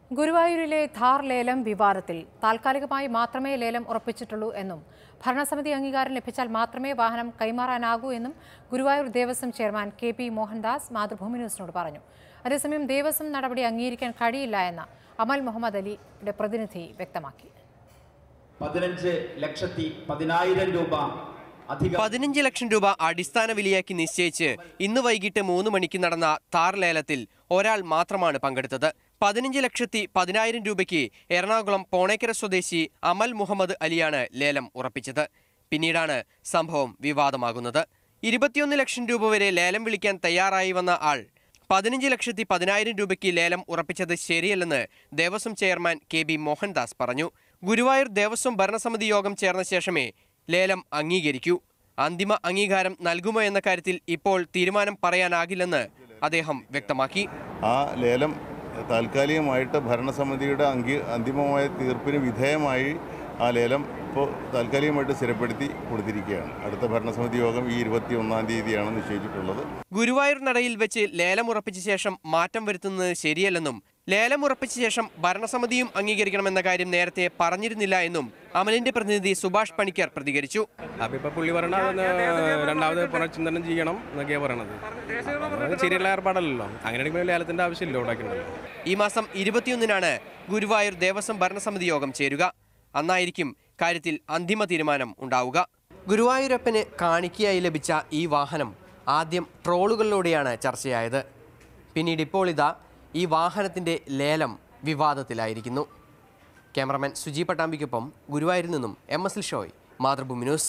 ഗുരുവായൂരിലെ ധാർ ലേലം വിവാദത്തിൽ താൽക്കാലികമായി മാത്രമേ ലേലം ഉറപ്പിച്ചിട്ടുള്ളൂ എന്നും ഭരണസമിതി അംഗീകാരം ലഭിച്ചാൽ മാത്രമേ വാഹനം കൈമാറാനാകൂ എന്നും Guruvayur Devaswom chairman K P Mohandas Mathrubhumi ന്യൂസിനോട് പറഞ്ഞു അതേസമയം ദേവസ്വം നടപടി അംഗീകരിക്കാൻ കഴിയില്ല എന്ന് അമൽ മുഹമ്മദ് അലിയുടെ പ്രതിനിധി വ്യക്തമാക്കി പതിനഞ്ച് ലക്ഷത്തി പതിനായിരം രൂപ അധികം പതിനഞ്ച് ലക്ഷം രൂപ അടിസ്ഥാന വിലയാക്കി നിശ്ചയിച്ച് ഇന്ന് വൈകിട്ട് മൂന്ന് മണിക്ക് നടന്ന താർ ലേലത്തിൽ ഒരാൾ മാത്രമാണ് പങ്കെടുത്തത് പതിനഞ്ച് ലക്ഷത്തി പതിനായിരം രൂപയ്ക്ക് എറണാകുളം പോണേക്കര സ്വദേശി അമൽ മുഹമ്മദ് അലിയാണ് ലേലം ഉറപ്പിച്ചത് പിന്നീടാണ് സംഭവം വിവാദമാകുന്നത് ഇരുപത്തിയൊന്ന് ലക്ഷം രൂപ വരെ ലേലം വിളിക്കാൻ തയ്യാറായി വന്ന ആൾ പതിനഞ്ച് ലക്ഷത്തി പതിനായിരം രൂപയ്ക്ക് ലേലം ഉറപ്പിച്ചത് ശരിയല്ലെന്ന് Devaswom chairman K B Mohandas പറഞ്ഞു ഗുരുവായൂർ ദേവസ്വം ഭരണസമിതി യോഗം ചേർന്ന ശേഷമേ ലേലം അംഗീകരിക്കൂ അന്തിമ അംഗീകാരം നൽകുമോ എന്ന കാര്യത്തിൽ ഇപ്പോൾ തീരുമാനം പറയാനാകില്ലെന്ന് അദ്ദേഹം വ്യക്തമാക്കി ആ ലേലം താൽക്കാലികമായിട്ട് ഭരണസമിതിയുടെ അംഗീ അന്തിമമായ തീർപ്പിന് വിധേയമായി ആ ലേലം ഇപ്പോൾ താൽക്കാലികമായിട്ട് സ്ഥിരപ്പെടുത്തി കൊടുത്തിരിക്കുകയാണ് അടുത്ത ഭരണസമിതി യോഗം ഈ ഇരുപത്തി ഒന്നാം തീയതിയാണ് നിശ്ചയിച്ചിട്ടുള്ളത് ഗുരുവായൂർ നടയിൽ വെച്ച് ലേലം ഉറപ്പിച്ച ശേഷം മാറ്റം വരുത്തുന്നത് ശരിയല്ലെന്നും ലേലം ഉറപ്പിച്ച ശേഷം ഭരണസമിതിയും അംഗീകരിക്കണമെന്ന കാര്യം നേരത്തെ പറഞ്ഞിരുന്നില്ല എന്നും അമലിന്റെ പ്രതിനിധി സുഭാഷ് പണിക്കർ പ്രതികരിച്ചു അപ്പൊ ഇപ്പൊ പുള്ളി പറയണത് അതൊന്ന് രണ്ടാമത് പുനർചിന്തനം ചെയ്യണം എന്നൊക്കെയാ പറയണത് അത് ശരിയുള്ള ഏർപ്പാടല്ലല്ലോ അങ്ങനെയാണെങ്കിൽ ലേലത്തിന്റെ ആവശ്യമില്ല ഉണ്ടാക്കിയിട്ടുണ്ടല്ലോ ഈ മാസം ഇരുപത്തിയൊന്നിനാണ് ഗുരുവായൂർ ദേവസ്വം ഭരണസമിതി യോഗം ചേരുക അന്നായിരിക്കും കാര്യത്തിൽ അന്തിമ തീരുമാനം ഉണ്ടാവുക ഗുരുവായൂരപ്പന് കാണിക്കയായി ലഭിച്ച ഈ വാഹനം ആദ്യം ട്രോളുകളിലൂടെയാണ് ചർച്ചയായത് പിന്നീട് ഇപ്പോൾ ഇതാ ഈ വാഹനത്തിൻ്റെ ലേലം വിവാദത്തിലായിരിക്കുന്നു ക്യാമറമാൻ സുജി പട്ടാമ്പിക്കൊപ്പം ഗുരുവായൂരിൽ നിന്നും എം എസ് എൽ ഷോയ് മാതൃഭൂമി ന്യൂസ്